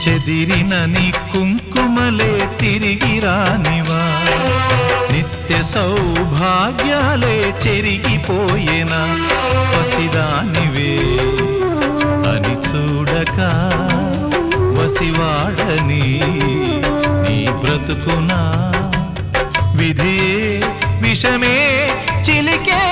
చెదిరిన నీ కుంకుమలే తిరిగి రానివా నిత్య సౌభాగ్యాలే చెరిగిపోయేనా పసిదానివే అని చూడక వసివాడని నీ బ్రతుకునా విధియే విషమే చిలికే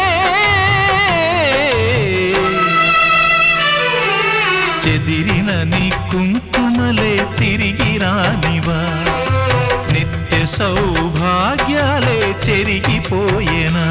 చెదిరిన నీ కుంకుమలే తిరిగి రానివా నిత్య సౌభాగ్యాలే చెరిగిపోయేనా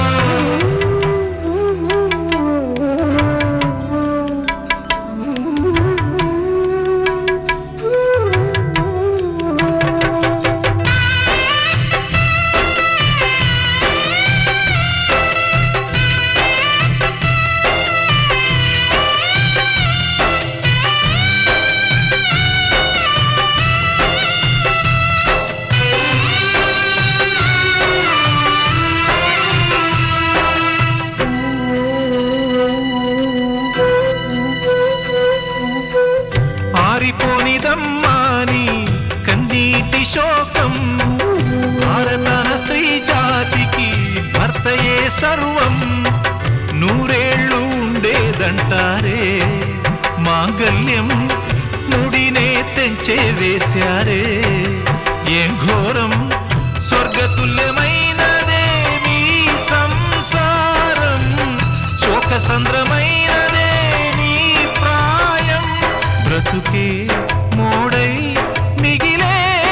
ఆరిపోనిదమ్మాని కన్నీటి శోకం భారతన స్త్రీ జాతికి భర్తయే సర్వం నూరేళ్ళు ఉండేదంటారే మాంగల్యం ముడినే తెంచే వేశారే ఏం ఘోరం స్వర్గతుల్యమైనదే మీ సంసారం శోకసంద్రమైనదే నీ ప్రాయం బ్రతుకే మోడై మిగిలే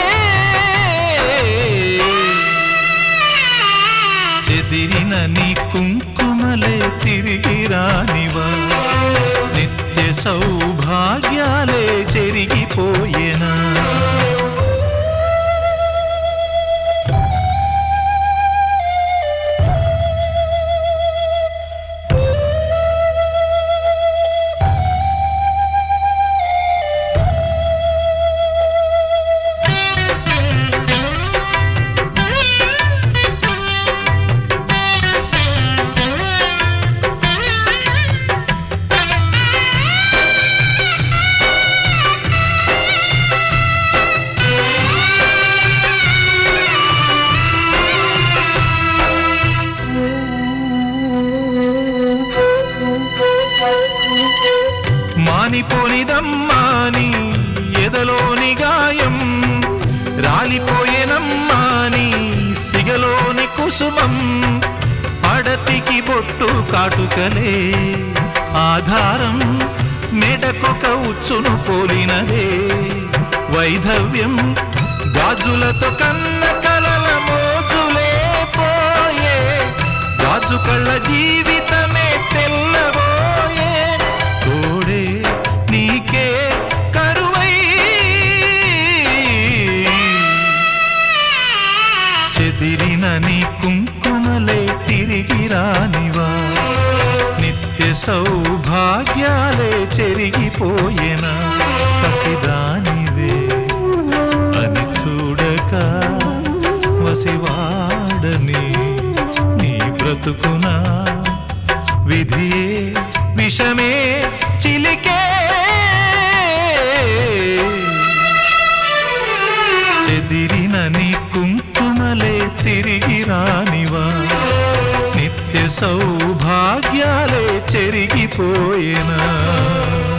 చెదిరిన నీ కుంకుమలే తిరిగి రానివా నిత్య సౌభాగ్యాలే చెరిగిపోయేనా మానిపోనిదమ్మాని ఎదలోని గాయం రాలిపోయేనమ్మాని సిగలోని కుసుమం పడతికి బొట్టు కాటుకలే ఆధారం మెడకొక ఉచ్చును పోలినదే వైధవ్యం గాజులతో కన్న కలల మోజులే పోయే గాజు కళ్ళ జీవితమే తెల్లబోయే తోడే నీకే కరువై చెదిరిన నీ కుంకుమలే తిరిగి రానివా నిత్య సౌభాగ్యాలే చెరిగిపోయేనా కసిదానివే అని చూడక వసివాడని నీ బ్రతుకునా విధియే విషమే చిలికే చెదిరిన నీ కుంకుమలే తిరిగి రానివా నిత్య సౌభాగ్యాలే చెరిగిపోయేనా